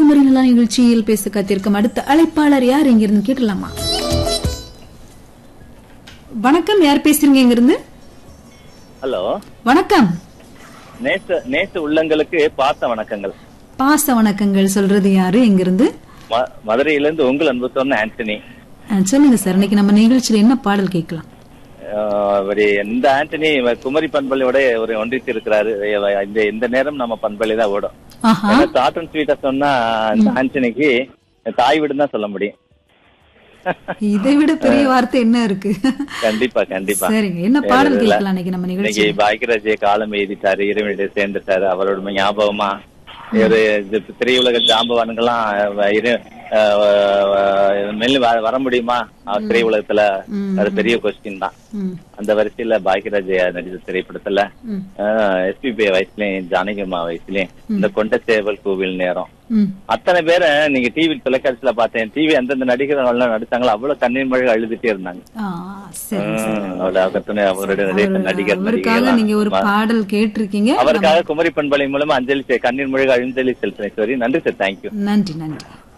நலம் வரீங்களா நிகழ்ச்சியில் பேச காத்திருக்கும் அடுத்த அழைப்பாளர் யார் இங்கிருந்து கேட்டலாமா வணக்கம் யார் பேசுறீங்க இங்கிருந்து ஹலோ வணக்கம் நேச நேச உள்ளங்களுக்கு பார்த்த வணக்கங்கள் பாச வணக்கங்கள் சொல்றது யாரு இங்கிருந்து ம- மதுரையிலிருந்து உங்கள் அன்பு சொன்ன ஆண்டனி அஹ், சொல்லுங்க சார் இன்னைக்கு நம்ம நிகழ்ச்சியில என்ன பாடல் கேட்கலாம் ஆஹ் அவரு இந்த ஆண்டனி இவ குமரி பண்பலையோட ஒரு ஒன்றித்து இருக்கிறாரு இவ இந்த இந்த நேரம் நம்ம பண்பலை தான் ஓடும் ஆஹா ஏன்னா ஷார்ட் அண்ட் ஸ்வீட்டா சொன்னா இந்த ஆண்டனிக்கு தாய் வீடுன்னு தான் சொல்ல முடியும் இதை விட பெரிய வார்த்தை என்ன இருக்கு கண்டிப்பா கண்டிப்பா சரிங்க என்ன பாடல் கேட்கலாம் இன்னைக்கு நம்ம நிகழ்ச்சி இன்னைக்கு பாக்கியராஜே காலம் எழுதிட்டாரு இறைவனிட சேர்ந்துட்டாரு அவரோட ஞாபகமா ஒரு இது திரையுலக ஜாம்பவான்கள்லாம் அஹ், இரு- அஹ், அஹ், மெல்ல வர- வர முடியுமா அஹ், திரையுலகத்துல ம். அது பெரிய கொஸ்டின் தான் ம், அந்த வரிசையில பாக்கியராஜ் நடித்த திரைப்படத்துல ம், எஸ்பிபி வயசுலயும் ஜானகிமா வயசுலயும் இந்த கொண்ட சேவல் கோவில் நேரம் ம். அத்தனை பேரை நீங்க டிவி தொலைக்காட்சியில பார்த்தேன் டிவி அந்தந்த நடிகர்கள் எல்லாம் நடிச்சாங்களோ அவ்வளவு கண்ணீர் மழை அழுதுட்டே இருந்தாங்க ஆ, சரி ம், அவரோட அத்தனை அவருடைய நடிகர் நடிகர் அவருக்காக நீங்க ஒரு நடிகர்கள் பாடல் கேட்டிருக்கீங்க அவருக்காக குமரி பண்பலை மூலமா அஞ்சலி செ- கண்ணீர் மொழிகள் அஞ்சலி செலுத்தினேன் சரி நன்றி சார் தேங்க்யூ நன்றி நன்றி